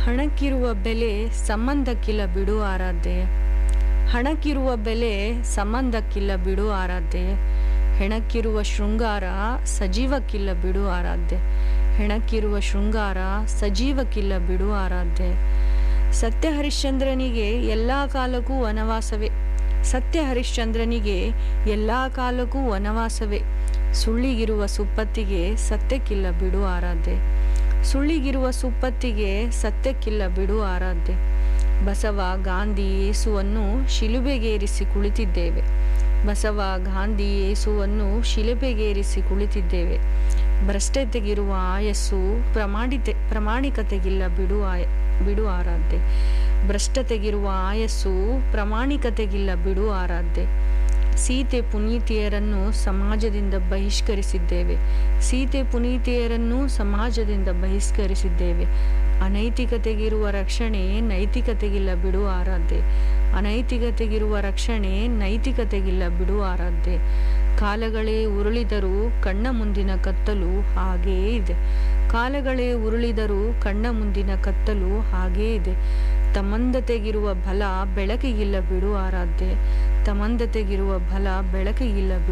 ಹಣಕ್ಕಿರುವ ಬೆಲೆ ಸಂಬಂಧಕ್ಕಿಲ್ಲ ಬಿಡು ಆರಾಧ್ಯ ಹಣಕ್ಕಿರುವ ಬೆಲೆ ಸಂಬಂಧಕ್ಕಿಲ್ಲ ಬಿಡು ಆರಾಧ್ಯ ಹೆಣಕ್ಕಿರುವ ಶೃಂಗಾರ ಸಜೀವಕ್ಕಿಲ್ಲ ಬಿಡು ಆರಾಧ್ಯ ಹೆಣಕ್ಕಿರುವ ಶೃಂಗಾರ ಸಜೀವಕ್ಕಿಲ್ಲ ಬಿಡು ಆರಾಧ್ಯ ಸತ್ಯ ಹರಿಶ್ಚಂದ್ರನಿಗೆ ಎಲ್ಲ ಕಾಲಕ್ಕೂ ವನವಾಸವೇ ಸತ್ಯ ಹರಿಶ್ಚಂದ್ರನಿಗೆ ಎಲ್ಲ ಕಾಲಕ್ಕೂ ವನವಾಸವೇ ಸುಳ್ಳಿಗಿರುವ ಸುಪ್ಪತ್ತಿಗೆ ಸತ್ಯಕ್ಕಿಲ್ಲ ಬಿಡು ಆರಾಧ್ಯ ಸುಳ್ಳಿಗಿರುವ ಸುಪ್ಪತ್ತಿಗೆ ಸತ್ಯಕ್ಕಿಲ್ಲ ಬಿಡು ಆರಾಧ್ಯ ಬಸವ ಗಾಂಧಿ ಯೇಸುವನ್ನು ಶಿಲುಬೆಗೇರಿಸಿ ಕುಳಿತಿದ್ದೇವೆ ಬಸವ ಗಾಂಧಿ ಯೇಸುವನ್ನು ಶಿಲುಬೆಗೇರಿಸಿ ಕುಳಿತಿದ್ದೇವೆ ಭ್ರಷ್ಟತೆಗಿರುವ ಆಯಸ್ಸು ಪ್ರಮಾಣಿತೆ ಪ್ರಾಮಾಣಿಕತೆಗಿಲ್ಲ ಬಿಡು ಆಯ ಬಿಡು ಆರಾಧ್ಯ ಭ್ರಷ್ಟತೆಗಿರುವ ಆಯಸ್ಸು ಪ್ರಾಮಾಣಿಕತೆಗಿಲ್ಲ ಬಿಡು ಆರಾಧ್ಯ ಸೀತೆ ಪುನೀತಿಯರನ್ನು ಸಮಾಜದಿಂದ ಬಹಿಷ್ಕರಿಸಿದ್ದೇವೆ ಸೀತೆ ಪುನೀತಿಯರನ್ನು ಸಮಾಜದಿಂದ ಬಹಿಷ್ಕರಿಸಿದ್ದೇವೆ ಅನೈತಿಕತೆಗಿರುವ ರಕ್ಷಣೆ ನೈತಿಕತೆಗಿಲ್ಲ ಬಿಡು ಆರಾಧ್ಯ ಅನೈತಿಕತೆಗಿರುವ ರಕ್ಷಣೆ ನೈತಿಕತೆಗಿಲ್ಲ ಬಿಡು ಆರಾಧ್ಯ ಕಾಲಗಳೇ ಉರುಳಿದರೂ ಕಣ್ಣ ಮುಂದಿನ ಕತ್ತಲು ಹಾಗೇ ಇದೆ ಕಾಲಗಳೇ ಉರುಳಿದರೂ ಕಣ್ಣ ಮುಂದಿನ ಕತ್ತಲು ಹಾಗೇ ಇದೆ ತಮ್ಮಂದತೆಗಿರುವ ಬಲ ಬೆಳಕಿಗಿಲ್ಲ ಬಿಡು ಆರಾಧ್ಯ ತಮ್ಮಂದತೆಗಿರುವ ಬಲ ಬೆಳಕಿಗಿಲ್ಲ ಬಿಡು